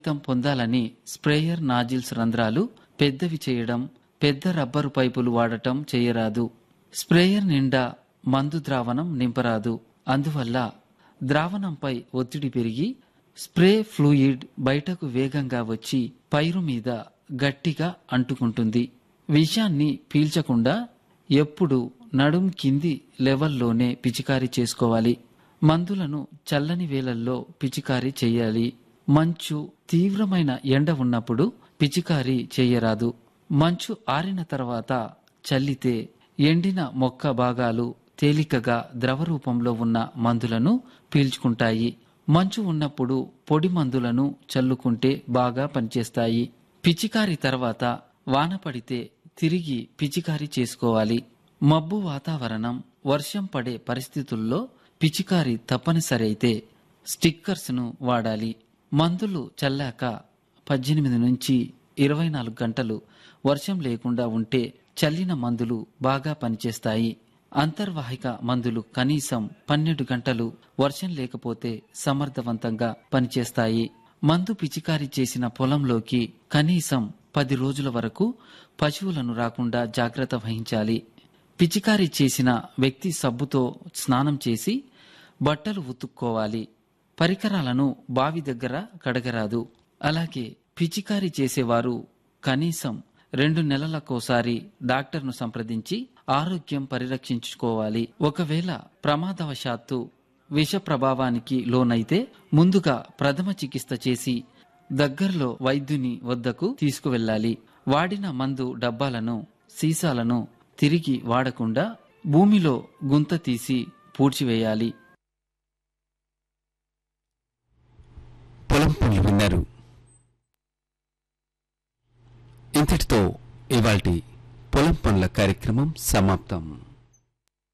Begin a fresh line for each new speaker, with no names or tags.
ఫలితం పొందాలని sprayer nozzles రంధ్రాలు పెద్దవి చేయడం పెద్ద రబ్బరు పైపులు వాడటం చేయరాదు స్ప్రేయర్ నిండా మందు ద్రావణం నింపరాదు అందువల్ల ద్రావణంపై ఒత్తిడి పెరిగి స్ప్రే ఫ్లూయిడ్ బయటకు వేగంగా వచ్చి పైరు మీద గట్టిగా అంటుకుంటుంది విషాన్ని పీల్చకుండా ఎప్పుడు నడుం కింది లెవెల్లోనే పిచికారీ చేసుకోవాలి మందులను చల్లని వేళల్లో పిచికారీ చేయాలి మంచు తీవ్రమైన ఎండ ఉన్నప్పుడు పిచికారీ చేయరాదు మంచు ఆరిన తర్వాత చల్లితే ఎండిన మొక్క భాగాలు తేలికగా ద్రవ రూపంలో ఉన్న మందులను పీల్చుకుంటాయి మంచు ఉన్నప్పుడు పొడి మందులను చల్లుకుంటే బాగా పనిచేస్తాయి పిచికారి తర్వాత వాన పడితే తిరిగి పిచికారీ చేసుకోవాలి మబ్బు వాతావరణం వర్షం పడే పరిస్థితుల్లో పిచికారి తప్పనిసరి అయితే స్టిక్కర్స్ ను వాడాలి మందులు చల్లాక పద్దెనిమిది నుంచి ఇరవై నాలుగు గంటలు వర్షం లేకుండా ఉంటే చల్లిన మందులు బాగా పనిచేస్తాయి అంతర్వాహిక మందులు కనీసం పన్నెండు గంటలు వర్షం లేకపోతే సమర్థవంతంగా పనిచేస్తాయి మందు పిచికారీ చేసిన పొలంలోకి కనీసం పది రోజుల వరకు పశువులను రాకుండా జాగ్రత్త వహించాలి పిచికారీ చేసిన వ్యక్తి సబ్బుతో స్నానం చేసి బట్టలు ఉతుక్కోవాలి పరికరాలను బావి దగ్గర కడగరాదు అలాగే పిచికారీ చేసేవారు కనీసం రెండు నెలలకోసారి డాక్టర్ను సంప్రదించి ఆరోగ్యం పరిరక్షించుకోవాలి ఒకవేళ ప్రమాదవశాత్తు విష ప్రభావానికి లోనైతే ముందుగా ప్రథమ చికిత్స చేసి దగ్గరలో వైద్యుని వద్దకు తీసుకువెళ్ళాలి వాడిన మందు డబ్బాలను సీసాలను తిరిగి వాడకుండా భూమిలో గుంత తీసి పూడ్చివేయాలి
పొలం పనులు విన్నారు ఇంతటితో ఇవాల్టి పొలం పనుల కార్యక్రమం సమాప్తం